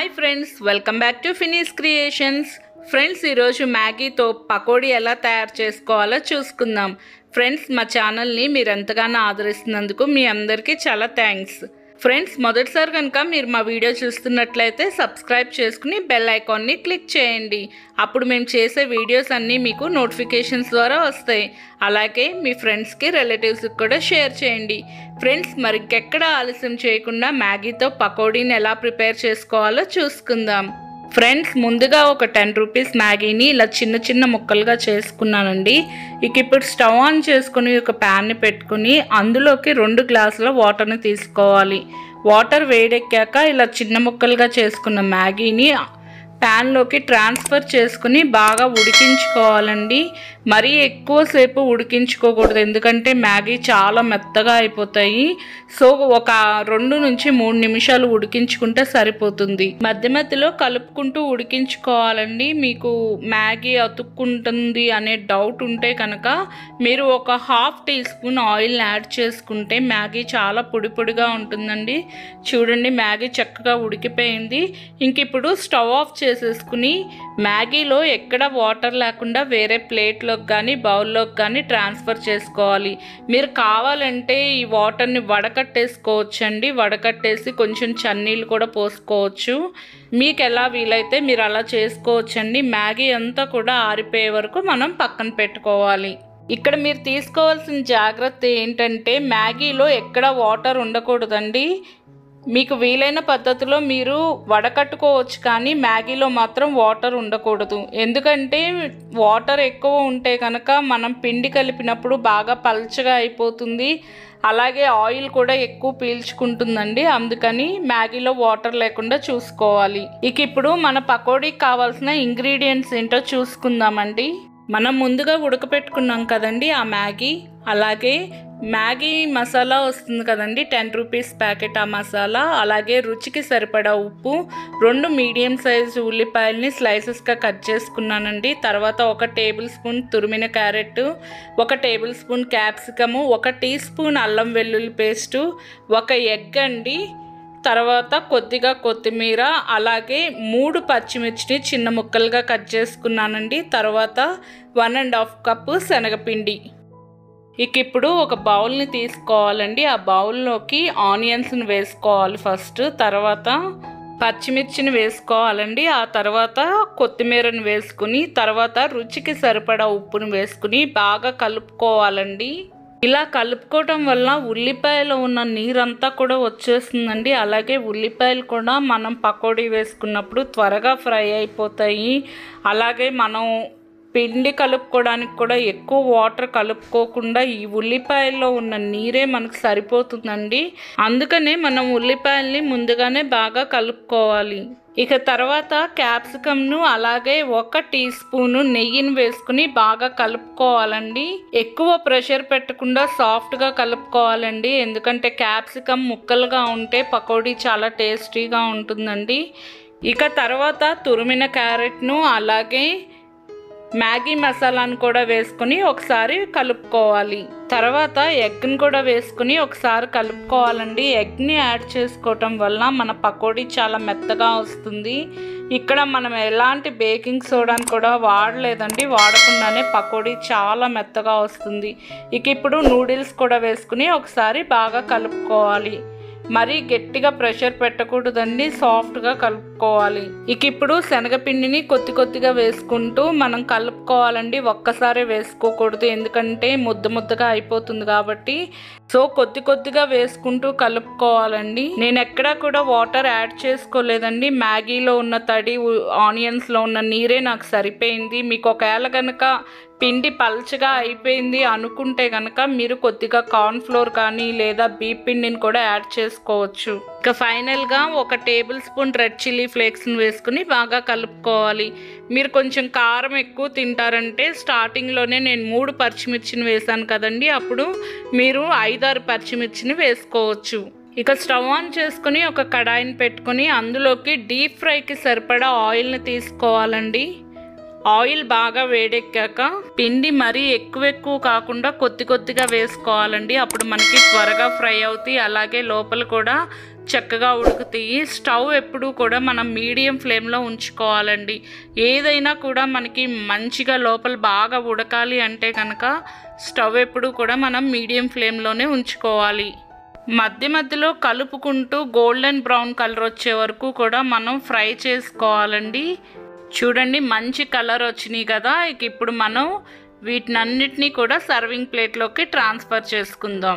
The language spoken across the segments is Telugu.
hi friends welcome back to Finny's creations friends ఈరోజు మ్యాగీతో పకోడీ ఎలా తయారు చేసుకోవాలో చూసుకుందాం ఫ్రెండ్స్ మా ఛానల్ని మీరు ఎంతగానో ఆదరిస్తున్నందుకు మీ అందరికీ చాలా థ్యాంక్స్ ఫ్రెండ్స్ మొదటిసారి కనుక మీరు మా వీడియో చూస్తున్నట్లయితే సబ్స్క్రైబ్ చేసుకుని బెల్ ఐకాన్ని క్లిక్ చేయండి అప్పుడు మేము చేసే వీడియోస్ అన్నీ మీకు నోటిఫికేషన్స్ ద్వారా వస్తాయి అలాగే మీ ఫ్రెండ్స్కి రిలేటివ్స్కి కూడా షేర్ చేయండి ఫ్రెండ్స్ మరి ఇంకెక్కడ ఆలస్యం చేయకుండా మ్యాగీతో పకోడీని ఎలా ప్రిపేర్ చేసుకోవాలో చూసుకుందాం ఫ్రెండ్స్ ముందుగా ఒక టెన్ రూపీస్ మ్యాగీని ఇలా చిన్న చిన్న ముక్కలుగా చేసుకున్నానండి ఇక ఇప్పుడు స్టవ్ ఆన్ చేసుకుని ఒక ప్యాన్ని పెట్టుకుని అందులోకి రెండు గ్లాసుల వాటర్ని తీసుకోవాలి వాటర్ వేడెక్కాక ఇలా చిన్న ముక్కలుగా చేసుకున్న మ్యాగీని ప్యాన్లోకి ట్రాన్స్ఫర్ చేసుకుని బాగా ఉడికించుకోవాలండి మరీ ఎక్కువసేపు ఉడికించుకోకూడదు ఎందుకంటే మ్యాగీ చాలా మెత్తగా అయిపోతాయి సో ఒక రెండు నుంచి మూడు నిమిషాలు ఉడికించుకుంటే సరిపోతుంది మధ్య మధ్యలో కలుపుకుంటూ ఉడికించుకోవాలండి మీకు మ్యాగీ అతుక్కుంటుంది అనే డౌట్ ఉంటే కనుక మీరు ఒక half teaspoon oil add చేసుకుంటే మ్యాగీ చాలా పొడి పొడిగా ఉంటుందండి చూడండి మ్యాగీ చక్కగా ఉడికిపోయింది ఇంక ఇప్పుడు స్టవ్ ఆఫ్ చేసేసుకుని మ్యాగీలో ఎక్కడ వాటర్ లేకుండా వేరే ప్లేట్లోకి కానీ బౌల్లోకి కానీ ట్రాన్స్ఫర్ చేసుకోవాలి మీరు కావాలంటే ఈ వాటర్ని వడకట్టేసుకోవచ్చండి వడకట్టేసి కొంచెం చన్నీళ్ళు కూడా పోసుకోవచ్చు మీకు ఎలా వీలైతే మీరు అలా చేసుకోవచ్చండి మ్యాగీ అంతా కూడా ఆరిపోయే వరకు మనం పక్కన పెట్టుకోవాలి ఇక్కడ మీరు తీసుకోవాల్సిన జాగ్రత్త ఏంటంటే మ్యాగీలో ఎక్కడ వాటర్ ఉండకూడదండి మీకు వీలైన పద్ధతిలో మీరు వడకట్టుకోవచ్చు కానీ మ్యాగీలో మాత్రం వాటర్ ఉండకూడదు ఎందుకంటే వాటర్ ఎక్కువ ఉంటే కనుక మనం పిండి కలిపినప్పుడు బాగా పల్చగా అయిపోతుంది అలాగే ఆయిల్ కూడా ఎక్కువ పీల్చుకుంటుందండి అందుకని మ్యాగీలో వాటర్ లేకుండా చూసుకోవాలి ఇక ఇప్పుడు మన పకోడీకి కావాల్సిన ఇంగ్రీడియంట్స్ ఏంటో చూసుకుందామండి మనం ముందుగా ఉడకపెట్టుకున్నాం కదండి ఆ మ్యాగీ అలాగే మ్యాగీ మసాలా వస్తుంది కదండి టెన్ రూపీస్ ప్యాకెట్ ఆ మసాలా అలాగే రుచికి సరిపడా ఉప్పు రెండు మీడియం సైజు ఉల్లిపాయల్ని స్లైసెస్గా కట్ చేసుకున్నానండి తర్వాత ఒక టేబుల్ స్పూన్ తురిమిన క్యారెట్ ఒక టేబుల్ స్పూన్ క్యాప్సికము ఒక టీ స్పూన్ అల్లం వెల్లుల్లి పేస్టు ఒక ఎగ్ అండి తర్వాత కొద్దిగా కొత్తిమీర అలాగే మూడు పచ్చిమిర్చిని చిన్న ముక్కలుగా కట్ చేసుకున్నానండి తర్వాత వన్ అండ్ హాఫ్ కప్పు శనగపిండి ఇక ఇప్పుడు ఒక బౌల్ని తీసుకోవాలండి ఆ బౌల్లోకి ఆనియన్స్ని వేసుకోవాలి ఫస్ట్ తర్వాత పచ్చిమిర్చిని వేసుకోవాలండి ఆ తర్వాత కొత్తిమీరని వేసుకుని తర్వాత రుచికి సరిపడా ఉప్పుని వేసుకుని బాగా కలుపుకోవాలండి ఇలా కలుపుకోవటం వల్ల ఉల్లిపాయలో ఉన్న నీరంతా కూడా వచ్చేస్తుందండి అలాగే ఉల్లిపాయలు కూడా మనం పకోడీ వేసుకున్నప్పుడు త్వరగా ఫ్రై అయిపోతాయి అలాగే మనం పిండి కలుపుకోవడానికి కూడా ఎక్కువ వాటర్ కలుపుకోకుండా ఈ ఉల్లిపాయల్లో ఉన్న నీరే మనకు సరిపోతుందండి అందుకనే మనం ఉల్లిపాయల్ని ముందుగానే బాగా కలుపుకోవాలి ఇక తర్వాత క్యాప్సికమ్ను అలాగే ఒక టీ స్పూను నెయ్యిని వేసుకుని బాగా కలుపుకోవాలండి ఎక్కువ ప్రెషర్ పెట్టకుండా సాఫ్ట్గా కలుపుకోవాలండి ఎందుకంటే క్యాప్సికమ్ ముక్కలుగా ఉంటే పకోడీ చాలా టేస్టీగా ఉంటుందండి ఇక తర్వాత తురిమిన క్యారెట్ను అలాగే మ్యాగీ మసాలాను కూడా వేసుకుని ఒకసారి కలుపుకోవాలి తర్వాత ఎగ్ని కూడా వేసుకుని ఒకసారి కలుపుకోవాలండి ఎగ్ని యాడ్ చేసుకోవటం వల్ల మన పకోడీ చాలా మెత్తగా వస్తుంది ఇక్కడ మనం ఎలాంటి బేకింగ్ సోడాని కూడా వాడలేదండి వాడకుండానే పకోడీ చాలా మెత్తగా వస్తుంది ఇక ఇప్పుడు నూడిల్స్ కూడా వేసుకుని ఒకసారి బాగా కలుపుకోవాలి మరీ గట్టిగా ప్రెషర్ పెట్టకూడదండి సాఫ్ట్గా కలుపుకోవాలి ఇక ఇప్పుడు శనగపిండిని కొద్ది కొద్దిగా వేసుకుంటూ మనం కలుపుకోవాలండి ఒక్కసారి వేసుకోకూడదు ఎందుకంటే ముద్ద ముద్దగా అయిపోతుంది కాబట్టి సో కొద్ది కొద్దిగా వేసుకుంటూ కలుపుకోవాలండి నేను ఎక్కడా కూడా వాటర్ యాడ్ చేసుకోలేదండి మ్యాగీలో ఉన్న తడి ఆనియన్స్లో ఉన్న నీరే నాకు సరిపోయింది మీకు ఒకవేళ కనుక పిండి పల్చగా అయిపోయింది అనుకుంటే కనుక మీరు కొద్దిగా కార్న్ ఫ్లోర్ కానీ లేదా బీప్ పిండిని కూడా యాడ్ చేసుకోవచ్చు ఇక ఫైనల్గా ఒక టేబుల్ స్పూన్ రెడ్ చిల్లీ ఫ్లేక్స్ని వేసుకుని బాగా కలుపుకోవాలి మీరు కొంచెం కారం ఎక్కువ తింటారంటే స్టార్టింగ్లోనే నేను మూడు పచ్చిమిర్చిని వేసాను కదండి అప్పుడు మీరు ఐదారు పచ్చిమిర్చిని వేసుకోవచ్చు ఇక స్టవ్ ఆన్ చేసుకుని ఒక కడాయిని పెట్టుకుని అందులోకి డీప్ ఫ్రైకి సరిపడా ఆయిల్ని తీసుకోవాలండి ఆయిల్ బాగా వేడెక్కాక పిండి మరీ ఎక్కువ ఎక్కువ కాకుండా కొద్ది కొద్దిగా వేసుకోవాలండి అప్పుడు మనకి త్వరగా ఫ్రై అవుతాయి అలాగే లోపల కూడా చక్కగా ఉడుకుతాయి స్టవ్ ఎప్పుడూ కూడా మనం మీడియం ఫ్లేమ్లో ఉంచుకోవాలండి ఏదైనా కూడా మనకి మంచిగా లోపల బాగా ఉడకాలి అంటే కనుక స్టవ్ ఎప్పుడూ కూడా మనం మీడియం ఫ్లేమ్లోనే ఉంచుకోవాలి మధ్య మధ్యలో కలుపుకుంటూ గోల్డెన్ బ్రౌన్ కలర్ వచ్చే వరకు కూడా మనం ఫ్రై చేసుకోవాలండి చూడండి మంచి కలర్ వచ్చినాయి కదా ఇక ఇప్పుడు మనం వీటినన్నిటినీ కూడా సర్వింగ్ ప్లేట్లోకి ట్రాన్స్ఫర్ చేసుకుందాం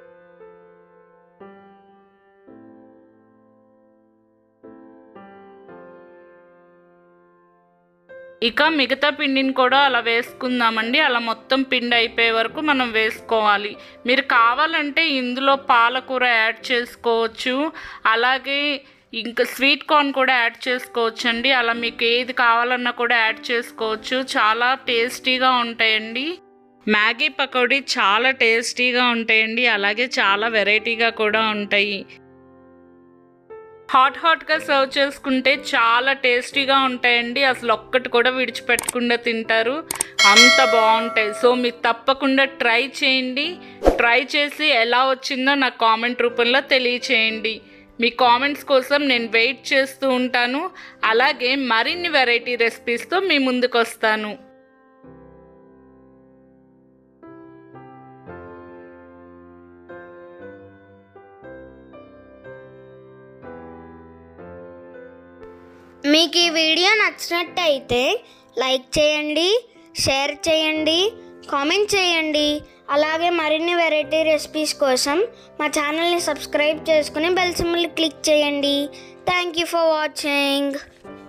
ఇక మిగతా పిండిని కూడా అలా వేసుకుందామండి అలా మొత్తం పిండి అయిపోయే వరకు మనం వేసుకోవాలి మీరు కావాలంటే ఇందులో పాలకూర యాడ్ చేసుకోవచ్చు అలాగే ఇంకా స్వీట్ కార్న్ కూడా యాడ్ చేసుకోవచ్చు అండి అలా మీకు ఏది కావాలన్నా కూడా యాడ్ చేసుకోవచ్చు చాలా టేస్టీగా ఉంటాయండి మ్యాగీ పకోడీ చాలా టేస్టీగా ఉంటాయండి అలాగే చాలా వెరైటీగా కూడా ఉంటాయి హాట్ హాట్గా సర్వ్ చేసుకుంటే చాలా టేస్టీగా ఉంటాయండి అసలు ఒక్కటి కూడా విడిచిపెట్టకుండా తింటారు అంత బాగుంటాయి సో మీరు తప్పకుండా ట్రై చేయండి ట్రై చేసి ఎలా వచ్చిందో నాకు కామెంట్ రూపంలో తెలియచేయండి మీ కామెంట్స్ కోసం నేను వెయిట్ చేస్తూ ఉంటాను అలాగే మరిన్ని వెరైటీ రెసిపీస్తో మీ ముందుకు వస్తాను మీకు ఈ వీడియో నచ్చినట్టయితే లైక్ చేయండి షేర్ చేయండి కామెంట్ చేయండి అలాగే మరిన్ని వెరైటీ రెసిపీస్ కోసం మా ఛానల్ని సబ్స్క్రైబ్ చేసుకుని బెల్ సింబల్ క్లిక్ చేయండి థ్యాంక్ యూ ఫర్ వాచింగ్